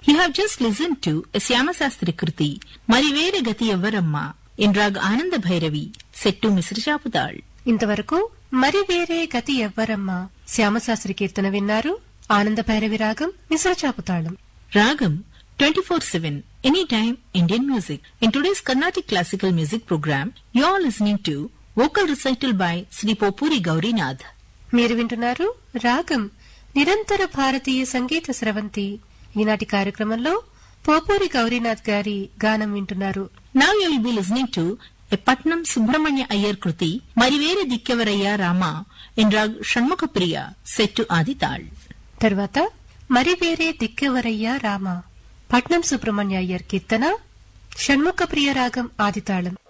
You have just listened to a Syamasastri Kruti, Marivere Gati Yavaramma, in Rag Ananda Bhairavi, set to Mr. Chaputal. ఇంతవరకు మరి వేరే గతి ఎవ్వరమ్మా శ్యామశాస్త్రి కీర్తన విన్నారు ఆనంద భైరవి రాగం మిశ్ర చాపుతాళం Ragam 24-7, anytime Indian music. In today's Carnatic Classical Music program, you are listening to vocal recital by Sri Popuri Gaurinath. మీరు వింటున్నారు రాగం నిరంతర భారతీయ సంగీత స్రవంతి ఈనాటి కార్యక్రమంలో పోపూరి గౌరీనాథ్ గారి గానం వింటున్నారు Now you will be listening to a Patnam Subramanya Iyer Kruti, Marivere Dikyavaraya Rama, in Rag Shanmukapriya, set to Adital. తర్వాత మరి వేరే దిక్కెవరయ్యా రామ పట్నం సుబ్రహ్మణ్య అయ్యర్ కీర్తన షణ్ముఖ ప్రియ రాగం ఆదితాళం